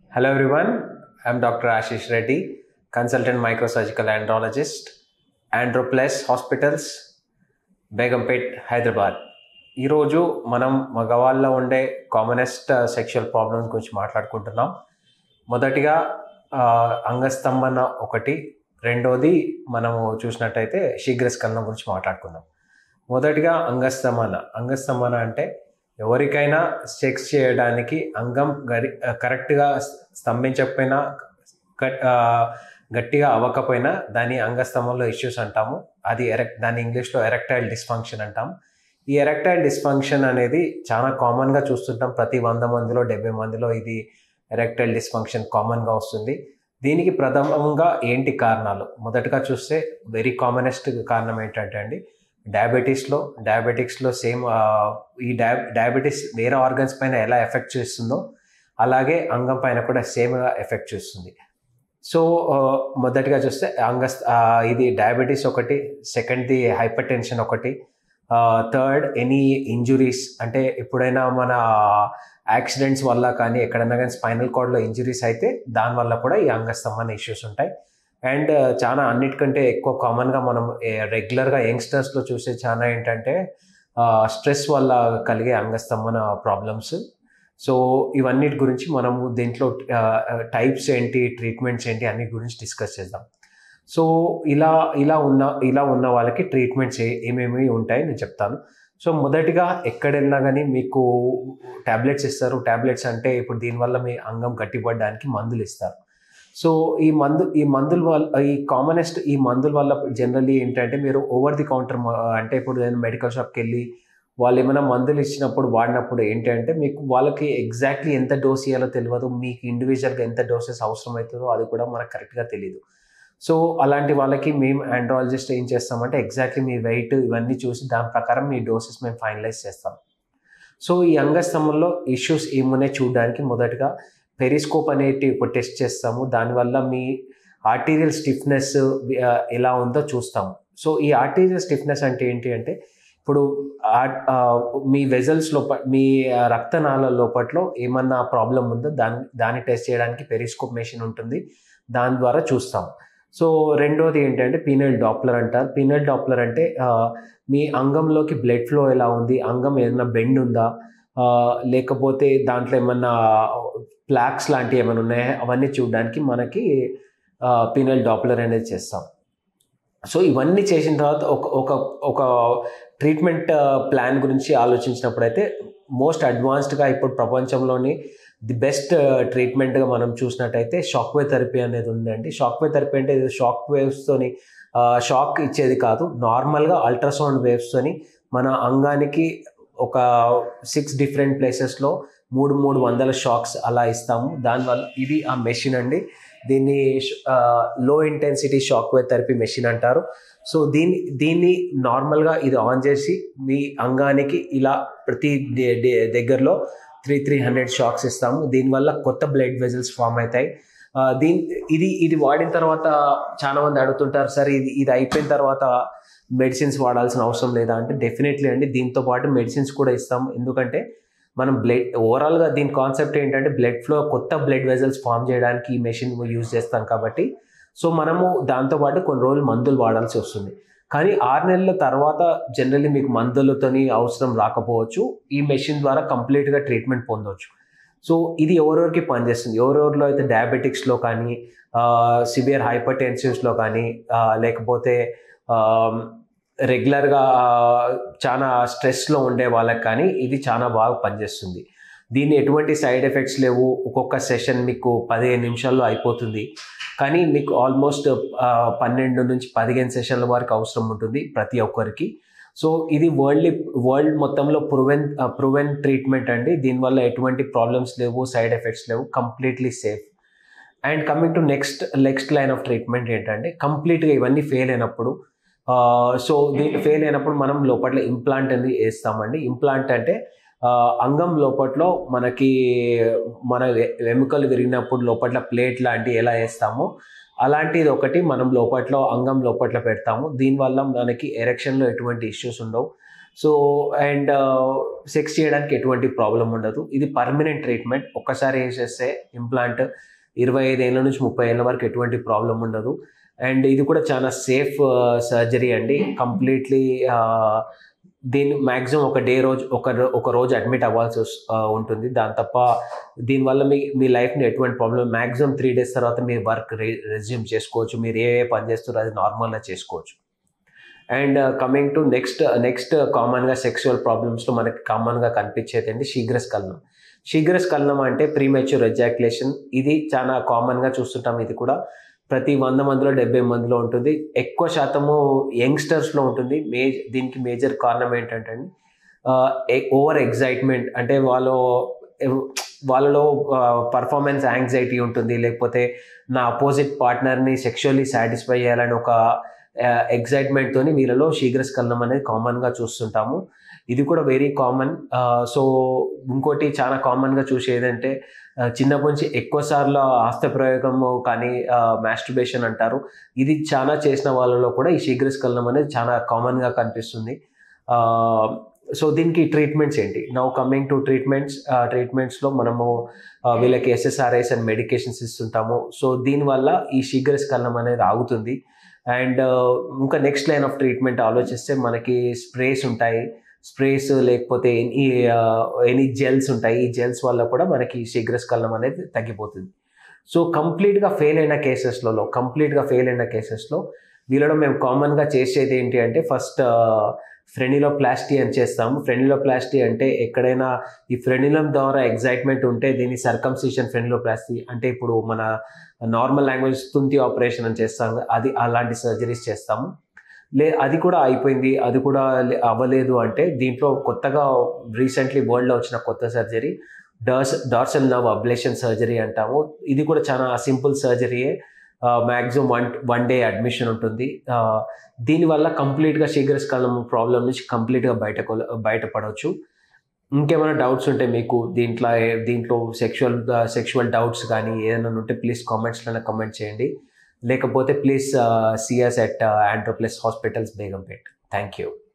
Hello everyone, I'm Dr. Ashish Reddy, consultant microsurgical andrologist, Androplus Hospitals, Begumpet Hyderabad ఈరోజు మనం మగవాళ్ళలో ఉండే commonest sexual problems గురించి మాట్లాడుకుంటున్నాం మొదటిగా ఆ, అంగస్తంభన ఒకటి రెండోది మనము చూసినట్టయితే శీఘ్రస్కందం గురించి మాట్లాడుకుందాం మొదటిగా అంగస్తంభన అంగస్తంభన అంటే ఎవరికైనా సెక్స్ చేయడానికి అంగం గరి కరెక్ట్గా స్తంభించకపోయినా గట్- ఆ, గట్టిగా అవ్వకపోయినా దాని అంగస్తంభంలో ఇష్యూస్ అంటాము అది ఎరెక్ట్ దాన్ని ఇంగ్లీష్లో ఎరెక్టైల్ డిస్ఫంక్షన్ అంటాం ఈ ఎరెక్టైల్ డిస్ఫంక్షన్ అనేది చాలా కామన్గా చూస్తుంటాం ప్రతి వంద మందిలో డెబ్బై మందిలో ఇది ఎరెక్టైల్ డిస్ఫంక్షన్ కామన్గా వస్తుంది దీనికి ప్రథమంగా ఏంటి కారణాలు మొదటగా చూస్తే వెరీ కామనెస్ట్ కారణం ఏంటంటే అండి డయాబెటీస్లో డయాబెటిక్స్లో సేమ్ ఈ డయా డయాబెటీస్ వేరే ఆర్గన్స్ పైన ఎలా ఎఫెక్ట్ చేస్తుందో అలాగే అంగం పైన కూడా సేమ్గా ఎఫెక్ట్ చేస్తుంది సో మొదటిగా చూస్తే అంగస్ ఆ, ఇది డయాబెటీస్ ఒకటి సెకండ్ది హైపర్ టెన్షన్ ఒకటి థర్డ్ ఎనీ ఇంజురీస్ అంటే ఎప్పుడైనా మన యాక్సిడెంట్స్ వల్ల కానీ ఎక్కడైనా కానీ స్పైనల్ కార్డ్లో ఇంజురీస్ అయితే దానివల్ల కూడా ఈ అంగస్తంభన ఇష్యూస్ ఉంటాయి అండ్ చాలా అన్నిటికంటే ఎక్కువ కామన్గా మనం రెగ్యులర్గా యంగ్స్టర్స్లో చూసే చాలా ఏంటంటే స్ట్రెస్ వల్ల కలిగే అంగస్తంభన ప్రాబ్లమ్స్ సో ఇవన్నిటి గురించి మనము దీంట్లో టైప్స్ ఏంటి ట్రీట్మెంట్స్ ఏంటి అన్ని గురించి డిస్కస్ చేద్దాం సో ఇలా ఇలా ఉన్న ఇలా ఉన్న వాళ్ళకి ట్రీట్మెంట్స్ ఏ ఏమేమి ఉంటాయి నేను చెప్తాను సో మొదటిగా ఎక్కడెళ్ళినా కానీ మీకు ట్యాబ్లెట్స్ ఇస్తారు ట్యాబ్లెట్స్ అంటే ఇప్పుడు దీనివల్ల మీ అంగం గట్టిపడడానికి మందులు ఇస్తారు సో ఈ మందు ఈ మందుల వల్ల ఈ కామనెస్ట్ ఈ మందుల వల్ల జనరల్లీ ఏంటంటే మీరు ఓవర్ ది కౌంటర్ అంటే ఇప్పుడు నేను మెడికల్ షాప్కి వెళ్ళి వాళ్ళు ఏమైనా మందులు ఇచ్చినప్పుడు వాడినప్పుడు ఏంటంటే మీకు వాళ్ళకి ఎగ్జాక్ట్లీ ఎంత డోస్ ఇవ్వాలో తెలియదు మీకు ఇండివిజువల్గా ఎంత డోసెస్ అవసరం అవుతుందో అది కూడా మనకు కరెక్ట్గా తెలియదు సో అలాంటి వాళ్ళకి మేము ఆండ్రాలజిస్ట్ ఏం చేస్తామంటే ఎగ్జాక్ట్లీ మీ వెయిట్ ఇవన్నీ చూసి దాని ప్రకారం మీ డోసెస్ మేము ఫైనలైజ్ చేస్తాం సో ఈ అంగస్తంభంలో ఇష్యూస్ ఏమున్నాయి చూడడానికి మొదటగా పెరిస్కోప్ అనేటి ఒక టెస్ట్ చేస్తాము దానివల్ల మీ ఆర్టీరియల్ స్టిఫ్నెస్ ఎలా ఉందో చూస్తాము సో ఈ ఆర్టీరియల్ స్టిఫ్నెస్ అంటే ఏంటి అంటే ఇప్పుడు ఆ- ఆ, మీ వెజల్స్ లోప మీ ఆ, రక్తనాళ లోపట్లో ఏమన్నా ప్రాబ్లం ఉందో దాన్ని దాన్ని టెస్ట్ చేయడానికి పెరిస్కోప్ మెషిన్ ఉంటుంది దాని ద్వారా చూస్తాం సో రెండోది ఏంటంటే పీనల్ డాప్లర్ అంటారు పీనల్ డాప్లర్ అంటే ఆ, మీ అంగంలోకి బ్లడ్ ఫ్లో ఎలా ఉంది అంగం ఏదైనా బెండ్ ఉందా ఆ, లేకపోతే దాంట్లో ఏమన్నా ప్లాక్స్ లాంటివి ఏమైనా ఉన్నాయా అవన్నీ చూడడానికి మనకి పీనల్ డాప్లర్ అనేది చేస్తాం సో ఇవన్నీ చేసిన తర్వాత ఒక ఒక ఒక ట్రీట్మెంట్ ప్లాన్ గురించి ఆలోచించినప్పుడు అయితే మోస్ట్ అడ్వాన్స్డ్గా ఇప్పుడు ప్రపంచంలోని ది బెస్ట్ ట్రీట్మెంట్గా మనం చూసినట్టయితే షాక్ వేవ్ థెరపీ అనేది ఉందండి షాక్ వేవ్ థెరపీ అంటే ఇది షాక్ వేవ్స్తోని షాక్ ఇచ్చేది కాదు నార్మల్గా అల్ట్రాసౌండ్ వేవ్స్తోని మన అంగానికి ఒక సిక్స్ డిఫరెంట్ ప్లేసెస్లో మూడు మూడు వందల షాక్స్ అలా ఇస్తాము దానివల్ల ఇది ఆ మెషిన్ అండి దీన్ని low intensity shock wave therapy machine అంటారు సో దీన్ని దీన్ని నార్మల్గా ఇది ఆన్ చేసి మీ అంగానికి ఇలా ప్రతి దే- దే- దగ్గరలో త్రీ త్రీ హండ్రెడ్ షాక్స్ ఇస్తాము దీనివల్ల కొత్త బ్లడ్ వెజల్స్ ఫామ్ అవుతాయి ఆ, దీని ఇది ఇది వాడిన తర్వాత చాలా మంది అడుగుతుంటారు సార్ ఇది ఇది అయిపోయిన తర్వాత మెడిసిన్స్ వాడాల్సిన అవసరం లేదా అంటే డెఫినెట్లీ అండి దీంతో పాటు మెడిసిన్స్ కూడా ఇస్తాం ఎందుకంటే మనం బ్లడ్ ఓవరాల్గా దీని కాన్సెప్ట్ ఏంటంటే బ్లడ్ ఫ్లో కొత్త బ్లడ్ వెజల్స్ ఫామ్ చేయడానికి ఈ మెషిన్ యూజ్ చేస్తాం కాబట్టి సో మనము దాంతోపాటు కొన్ని రోజులు మందులు వాడాల్సి వస్తుంది కానీ ఆరు నెలల తర్వాత జనరల్లీ మీకు మందులతోని అవసరం రాకపోవచ్చు ఈ మెషిన్ ద్వారా కంప్లీట్గా ట్రీట్మెంట్ పొందవచ్చు సో ఇది ఎవరెవరికి పనిచేస్తుంది ఎవరెవరిలో అయితే డయాబెటిక్స్లో కానీ సివియర్ హైపర్ టెన్సివ్స్లో కానీ ఆ, లేకపోతే రెగ్యులర్గా చాలా స్ట్రెస్లో ఉండే వాళ్ళకి కానీ ఇది చాలా బాగా పనిచేస్తుంది దీన్ని ఎటువంటి సైడ్ ఎఫెక్ట్స్ లేవు ఒక్కొక్క సెషన్ మీకు పదిహేను నిమిషాల్లో అయిపోతుంది కానీ మీకు ఆల్మోస్ట్ పన్నెండు నుంచి పదిహేను సెషన్ల వరకు అవసరం ఉంటుంది ప్రతి ఒక్కరికి సో ఇది వరల్డ్ వరల్డ్ మొత్తంలో ప్రూవెన్ ప్రూవెన్ ట్రీట్మెంట్ అండి దీనివల్ల ఎటువంటి ప్రాబ్లమ్స్ లేవు సైడ్ ఎఫెక్ట్స్ లేవు completely safe and coming to next next line of treatment ఏంటంటే కంప్లీట్గా ఇవన్నీ ఫెయిల్ అయినప్పుడు సో దీన్ని ఫెయిల్ అయినప్పుడు మనం లోపల ఇంప్లాంట్ అనేది వేస్తామండి ఇంప్లాంట్ అంటే ఆ, అంగం లోపట్లో మనకి మన వె- వెముకలు విరిగినప్పుడు లోపల ప్లేట్ లాంటి ఎలా వేస్తామో అలాంటిది ఒకటి మనం లోపట్లో అంగం లోపట్లో పెడతాము దీనివల్ల మనకి ఎరెక్షన్లో ఎటువంటి ఇష్యూస్ ఉండవు సో అండ్ సెక్స్ చేయడానికి ఎటువంటి ప్రాబ్లం ఉండదు ఇది పర్మనెంట్ ట్రీట్మెంట్ ఒక్కసారి వేసేస్తే ఇంప్లాంట్ ఇరవై ఐదు ఏళ్ళ నుంచి ముప్పై ఏళ్ళ వరకు ఎటువంటి ప్రాబ్లం ఉండదు అండ్ ఇది కూడా చాలా సేఫ్ సర్జరీ అండి కంప్లీట్లీ దీని మ్యాక్సిమం ఒక డే రోజు ఒక రో- ఒక రోజు అడ్మిట్ అవ్వాల్సి వస్- ఆ, ఉంటుంది దాని తప్ప దీనివల్ల మీ మీ లైఫ్ని ఎటువంటి ప్రాబ్లం మ్యాక్సిమం త్రీ డేస్ తర్వాత మీ వర్క్ రెజ్యూమ్ చేసుకోవచ్చు మీరు ఏ ఏ పని చేస్తారో అది నార్మల్గా చేసుకోవచ్చు and coming to next next కామన్గా సెక్షువల్ ప్రాబ్లమ్స్లో మనకి కామన్గా కనిపించేది అండి శీఘ్రస్ఖలనం శీఘ్రస్ఖలనం అంటే ప్రీమెచ్యూర్ ఎజాక్యులేషన్ ఇది చాలా కామన్గా చూస్తుంటాం ఇది కూడా ప్రతి వంద మందిలో డెబ్బై మందిలో ఉంటుంది ఎక్కువ శాతము యంగ్స్టర్స్లో ఉంటుంది మే దీనికి మేజర్ కారణం ఏంటంటే ఓవర్ ఎగ్జైట్మెంట్ అంటే వాళ్ళు వాళ్ళలో పర్ఫార్మెన్స్ యాంగ్జైటీ ఉంటుంది లేకపోతే నా అపోజిట్ పార్ట్నర్ని సెక్షువల్లీ సాటిస్ఫై చేయాలని ఒక ఎగ్జైట్మెంట్తోని వీళ్ళలో శీఘ్రస్ఖలనం అనేది కామన్గా చూస్తుంటాము ఇది కూడా వెరీ కామన్ సో ఇంకోటి చాలా కామన్గా చూసేదంటే ఆ, చిన్నప్పటి నుంచి ఎక్కువ సార్లు హస్తప్రయోగము కానీ మాస్టర్బేషన్ అంటారు ఇది చాలా చేసిన వాళ్ళలో కూడా ఈ శీఘ్రస్ఖలనం అనేది చాలా కామన్గా కనిపిస్తుంది సో దీనికి ట్రీట్మెంట్స్ ఏంటి నౌ కమింగ్ టు ట్రీట్మెంట్స్ ట్రీట్మెంట్స్లో మనము ఆ, వీళ్ళకి ఎస్ఎస్ఆర్ఐస్ అండ్ మెడికేషన్స్ ఇస్తుంటాము సో దీనివల్ల ఈ శీఘ్రస్ఖలనం అనేది ఆగుతుంది అండ్ ఇంకా నెక్స్ట్ లైన్ ఆఫ్ ట్రీట్మెంట్ ఆలోచిస్తే మనకి స్ప్రేస్ ఉంటాయి స్ప్రేస్ లేకపోతే ఎనీ ఎనీ జెల్స్ ఉంటాయి ఈ జెల్స్ వల్ల కూడా మనకి శీఘ్రస్ఖలనం అనేది తగ్గిపోతుంది సో కంప్లీట్గా ఫెయిల్ అయిన కేసెస్లలో కంప్లీట్గా ఫెయిల్ అయిన కేసెస్లో వీళ్ళలో మేము కామన్గా చేసేది ఏంటి అంటే ఫస్ట్ ఫ్రెనిలోప్లాస్టీ అని చేస్తాము ఫ్రెనిలోప్లాస్టీ అంటే ఎక్కడైనా ఈ ఫ్రెనిలం ద్వారా ఎగ్జైట్మెంట్ ఉంటే దీన్ని సర్కంసిషన్ ఫ్రెనిలోప్లాస్టీ అంటే ఇప్పుడు మన నార్మల్ లాంగ్వేజ్ తుంతి ఆపరేషన్ అని చేస్తాం కదా, అది అలాంటి సర్జరీస్ చేస్తాము లే అది కూడా అయిపోయింది అది కూడా లే- అవ్వలేదు అంటే దీంట్లో కొత్తగా రీసెంట్లీ వరల్డ్లో వచ్చిన కొత్త surgery dors dorsal nerve ablation surgery అంటాము ఇది కూడా చాలా సింపుల్ సర్జరీయే maximum one one day admission ఉంటుంది ఆ, దీనివల్ల కంప్లీట్గా శీఘ్రస్కాలం ప్రాబ్లం నుంచి కంప్లీట్గా బయట బయటపడవచ్చు ఇంకేమైనా డౌట్స్ ఉంటే మీకు దీంట్లో ఏ- దీంట్లో సెక్షువల్ సెక్షువల్ డౌట్స్ కానీ ఏదైనా ఉంటే ప్లీజ్ కామెంట్స్లో కమెంట్ చేయండి లేకపోతే please see us at Androplus hospitals Begumpet thank you